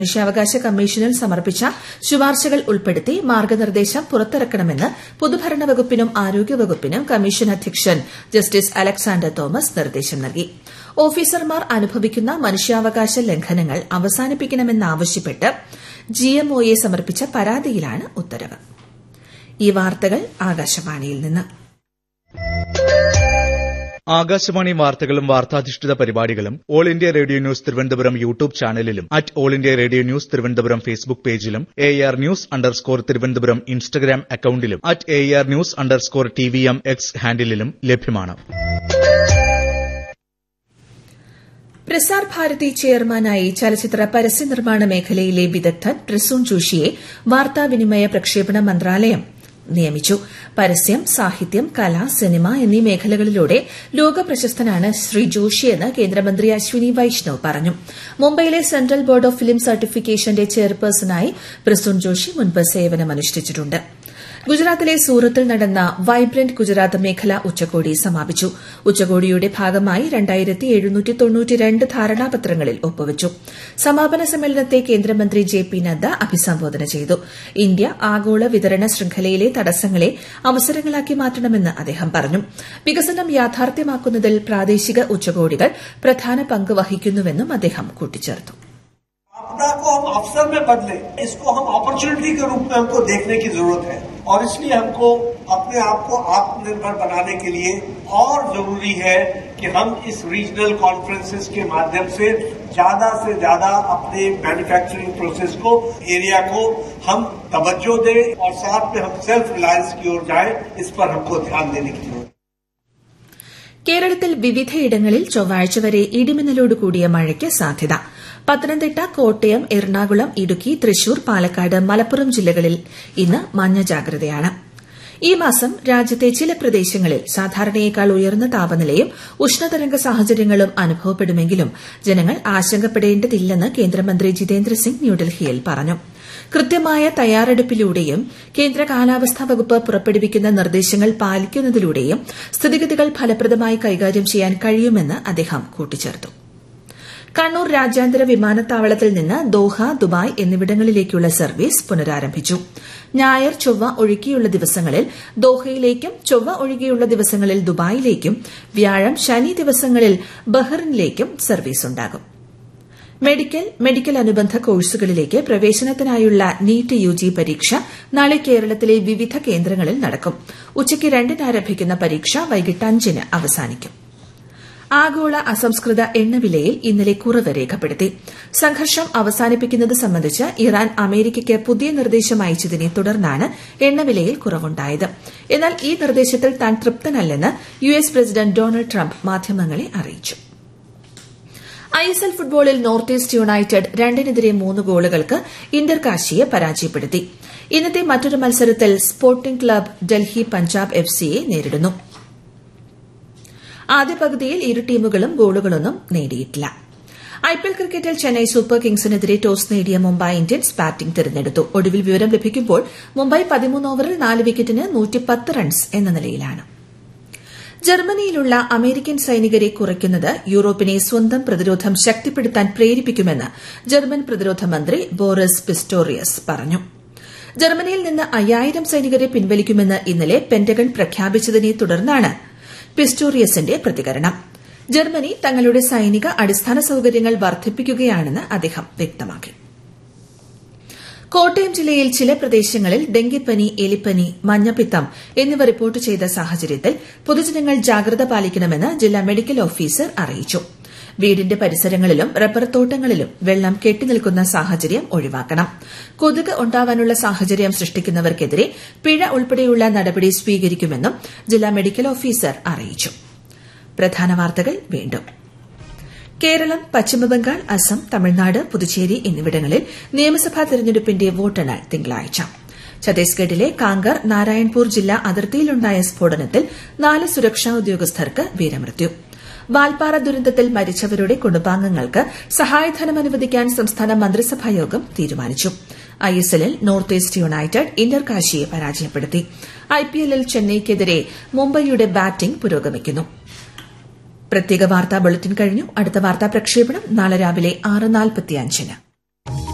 മനുഷ്യാവകാശ കമ്മീഷനിൽ സമർപ്പിച്ച ശുപാർശകൾ ഉൾപ്പെടുത്തി മാർഗ്ഗനിർദ്ദേശം പുറത്തിറക്കണമെന്ന് പൊതുഭരണ വകുപ്പിനും ആരോഗ്യവകുപ്പിനും കമ്മീഷൻ അധ്യക്ഷൻ ജസ്റ്റിസ് അലക്സാണ്ടർ തോമസ് നിർദ്ദേശം നൽകി ഓഫീസർമാർ അനുഭവിക്കുന്ന മനുഷ്യാവകാശ ലംഘനങ്ങൾ അവസാനിപ്പിക്കണമെന്നാവശ്യപ്പെട്ട് ജിഎംഒയെ സമർപ്പിച്ച പരാതിയിലാണ് ഉത്തരവ് ഈ വാർത്തകൾ ആകാശവാണിയിൽ നിന്ന് ആകാശവാണി വാർത്തകളും വാർത്താധിഷ്ഠിത പരിപാടികളും all India radio news Thiruvananthapuram YouTube ചാനലിലും at all India radio news Thiruvananthapuram Facebook പേജിലും A R news underscore Thiruvananthapuram Instagram അക്കൌണ്ടിലും at A R news underscore T V M X ഹാൻഡിലും ലഭ്യമാണ് പ്രസാർ ഭാരതി ചെയർമാനായി ചലച്ചിത്ര പരസ്യ നിർമ്മാണ മേഖലയിലെ വിദഗ്ധൻ പ്രസൂൺ ജോഷിയെ വാർത്താവിനിമയ പ്രക്ഷേപണ മന്ത്രാലയം നിയമിച്ചു പരസ്യം സാഹിത്യം കല സിനിമ എന്നീ മേഖലകളിലൂടെ ലോകപ്രശസ്തനാണ് ശ്രീ ജോഷിയെന്ന് കേന്ദ്രമന്ത്രി അശ്വിനി വൈഷ്ണവ് പറഞ്ഞു മുംബൈയിലെ സെൻട്രൽ ബോർഡ് ഓഫ് ഫിലിം സർട്ടിഫിക്കേഷന്റെ ചെയർപേഴ്സണായി പ്രസൂൺ ജോഷി മുൻപ് സേവനമനുഷ്ഠിച്ചിട്ടുണ്ട് ഗുജറാത്തിലെ സൂറത്തിൽ നടന്ന വൈബ്രന്റ് ഗുജറാത്ത് മേഖല ഉച്ചകോടി സമാപിച്ചു ഉച്ചകോടിയുടെ ഭാഗമായി ധാരണാപത്രങ്ങളിൽ ഒപ്പുവച്ചു സമാപന സമ്മേളനത്തെ കേന്ദ്രമന്ത്രി ജെ പി നദ്ദ അഭിസംബോധന ചെയ്തു ഇന്ത്യ ആഗോള വിതരണ ശൃംഖലയിലെ തടസ്സങ്ങളെ അവസരങ്ങളാക്കി മാറ്റണമെന്ന് അദ്ദേഹം പറഞ്ഞു വികസനം യാഥാർത്ഥ്യമാക്കുന്നതിൽ പ്രാദേശിക ഉച്ചകോടികൾ പ്രധാന പങ്ക് വഹിക്കുന്നുവെന്നും അദ്ദേഹം കൂട്ടിച്ചേർത്തു आपदा को हम अवसर में बदले इसको हम अपॉर्चुनिटी के रूप में हमको देखने की जरूरत है और इसलिए हमको अपने आप को आत्मनिर्भर बनाने के लिए और जरूरी है कि हम इस रीजनल कॉन्फ्रेंसेस के माध्यम से ज्यादा से ज्यादा अपने मैन्युफैक्चरिंग प्रोसेस को एरिया को हम तवज्जो दें और साथ में हम सेल्फ रिलायंस की ओर जाएं इस पर हमको ध्यान देने की जरूरत है കേരളത്തിൽ വിവിധയിടങ്ങളിൽ ചൊവ്വാഴ്ച വരെ ഇടിമിന്നലോട് കൂടിയ മഴയ്ക്ക് സാധ്യത പത്തനംതിട്ട കോട്ടയം എറണാകുളം ഇടുക്കി തൃശൂർ പാലക്കാട് മലപ്പുറം ജില്ലകളിൽ ഇന്ന് മഞ്ഞ ജാഗ്രതയാണ് ഈ മാസം രാജ്യത്തെ ചില പ്രദേശങ്ങളിൽ സാധാരണയേക്കാൾ ഉയർന്ന താപനിലയും ഉഷ്ണതരംഗ സാഹചര്യങ്ങളും അനുഭവപ്പെടുമെങ്കിലും ജനങ്ങൾ ആശങ്കപ്പെടേണ്ടതില്ലെന്ന് കേന്ദ്രമന്ത്രി ജിതേന്ദ്ര സിംഗ് ന്യൂഡൽഹിയിൽ പറഞ്ഞു കൃത്യമായ തയ്യാറെടുപ്പിലൂടെയും കേന്ദ്ര കാലാവസ്ഥാ വകുപ്പ് പുറപ്പെടുവിക്കുന്ന നിർദ്ദേശങ്ങൾ പാലിക്കുന്നതിലൂടെയും സ്ഥിതിഗതികൾ ഫലപ്രദമായി കൈകാര്യം ചെയ്യാൻ കഴിയുമെന്ന് അദ്ദേഹം കൂട്ടിച്ചേർത്തു കണ്ണൂർ രാജ്യാന്തര വിമാനത്താവളത്തിൽ നിന്ന് ദോഹ ദുബായ് എന്നിവിടങ്ങളിലേക്കുള്ള സർവീസ് പുനരാരംഭിച്ചു ഞായർ ചൊവ്വ ഒഴികെയുള്ള ദിവസങ്ങളിൽ ദോഹയിലേക്കും ചൊവ്വ ഒഴികെയുള്ള ദിവസങ്ങളിൽ ദുബായിലേക്കും വ്യാഴം ശനി ദിവസങ്ങളിൽ ബഹ്റിനിലേക്കും സർവീസ് ഉണ്ടാകും മെഡിക്കൽ മെഡിക്കൽ അനുബന്ധ കോഴ്സുകളിലേക്ക് പ്രവേശനത്തിനായുള്ള നീറ്റ് യുജി പരീക്ഷ നാളെ കേരളത്തിലെ വിവിധ കേന്ദ്രങ്ങളിൽ നടക്കും ഉച്ചയ്ക്ക് രണ്ടിന് ആരംഭിക്കുന്ന പരീക്ഷ വൈകിട്ട് അഞ്ചിന് അവസാനിക്കും ആഗോള അസംസ്കൃത എണ്ണവിലയിൽ ഇന്നലെ കുറവ് രേഖപ്പെടുത്തി സംഘർഷം അവസാനിപ്പിക്കുന്നത് സംബന്ധിച്ച് ഇറാൻ അമേരിക്കയ്ക്ക് പുതിയ നിർദ്ദേശം അയച്ചതിനെ തുടർന്നാണ് എണ്ണവിലയിൽ കുറവുണ്ടായത് എന്നാൽ ഈ നിർദ്ദേശത്തിൽ താൻ തൃപ്തനല്ലെന്ന് U S president Donald Trump മാധ്യമങ്ങളെ അറിയിച്ചു ഐ എസ് എൽ ഫുട്ബോളിൽ നോർത്ത് ഈസ്റ്റ് യുണൈറ്റഡ് രണ്ടിനെതിരെ മൂന്ന് ഗോളുകൾക്ക് ഇന്റർ കാശിയെ പരാജയപ്പെടുത്തി ഇന്നത്തെ മറ്റൊരു മത്സരത്തിൽ sporting club Delhi Punjab F സിയെ നേരിടുന്നു ആദ്യ പകുതിയിൽ ഇരു ടീമുകളും ഗോളുകളൊന്നും നേടിയിട്ടില്ല ഐപിഎൽ ക്രിക്കറ്റിൽ ചെന്നൈ സൂപ്പർ കിങ്സിനെതിരെ ടോസ് നേടിയ മുംബൈ ഇന്ത്യൻസ് ബാറ്റിംഗ് തിരഞ്ഞെടുത്തു ഒടുവിൽ വിവരം ലഭിക്കുമ്പോൾ മുംബൈ പതിമൂന്ന് ഓവറിൽ നാല് വിക്കറ്റിന് റൺസ് എന്ന നിലയിലാണ് ജർമ്മനിയിലുള്ള അമേരിക്കൻ സൈനികരെ കുറയ്ക്കുന്നത് യൂറോപ്പിനെ സ്വന്തം പ്രതിരോധം ശക്തിപ്പെടുത്താൻ പ്രേരിപ്പിക്കുമെന്ന് ജർമ്മൻ പ്രതിരോധ മന്ത്രി ബോറിസ് പിസ്റ്റോറിയസ് പറഞ്ഞു ജർമ്മനിയിൽ നിന്ന് അയ്യായിരം സൈനികരെ പിൻവലിക്കുമെന്ന് ഇന്നലെ പെന്റഗൺ പ്രഖ്യാപിച്ചതിനെ തുടർന്നാണ് പിസ്റ്റോറിയസിന്റെ പ്രതികരണം ജർമ്മനി തങ്ങളുടെ സൈനിക അടിസ്ഥാന സൌകര്യങ്ങൾ വർദ്ധിപ്പിക്കുകയാണെന്ന് അദ്ദേഹം വ്യക്തമാക്കി കോട്ടയം ജില്ലയിൽ ചില പ്രദേശങ്ങളിൽ ഡെങ്കിപ്പനി എലിപ്പനി മഞ്ഞപ്പിത്തം എന്നിവ റിപ്പോർട്ട് ചെയ്ത സാഹചര്യത്തിൽ പൊതുജനങ്ങൾ ജാഗ്രത പാലിക്കണമെന്ന് ജില്ലാ മെഡിക്കൽ ഓഫീസർ അറിയിച്ചു വീടിന്റെ പരിസരങ്ങളിലും റബ്ബർ തോട്ടങ്ങളിലും വെള്ളം കെട്ടിനിൽക്കുന്ന സാഹചര്യം ഒഴിവാക്കണം കൊതുക് ഉണ്ടാവാനുള്ള സാഹചര്യം സൃഷ്ടിക്കുന്നവർക്കെതിരെ പിഴ ഉൾപ്പെടെയുള്ള നടപടി സ്വീകരിക്കുമെന്നും ജില്ലാ മെഡിക്കൽ ഓഫീസർ അറിയിച്ചു പ്രധാന വാർത്തകൾ വീണ്ടും കേരളം പശ്ചിമബംഗാൾ അസം തമിഴ്നാട് പുതുച്ചേരി എന്നിവിടങ്ങളിൽ നിയമസഭാ തെരഞ്ഞെടുപ്പിന്റെ വോട്ടെണ്ണൽ തിങ്കളാഴ്ച ഛത്തീസ്ഗഡിലെ കാങ്കർ നാരായൺപൂർ ജില്ലാ അതിർത്തിയിലുണ്ടായ സ്ഫോടനത്തിൽ നാല് സുരക്ഷാ ഉദ്യോഗസ്ഥർക്ക് വീരമൃത്യു വാൽപ്പാറ ദുരന്തത്തിൽ മരിച്ചവരുടെ കുടുംബാംഗങ്ങൾക്ക് സഹായധനം അനുവദിക്കാൻ സംസ്ഥാന മന്ത്രിസഭായോഗം തീരുമാനിച്ചു ഐഎസ്എല്ലിൽ നോർത്ത് ഈസ്റ്റ് യുണൈറ്റഡ് ഇന്റർ കാശിയെ പരാജയപ്പെടുത്തി ഐപിഎല്ലിൽ ചെന്നൈയ്ക്കെതിരെ മുംബൈയുടെ ബാറ്റിംഗ് പുരോഗമിക്കുന്നു പ്രത്യേക വാർത്താ ബുള്ളറ്റിൻ കഴിഞ്ഞു അടുത്ത വാർത്താ പ്രക്ഷേപണം നാളെ രാവിലെ ആറ് നാൽപ്പത്തിയഞ്ചിന്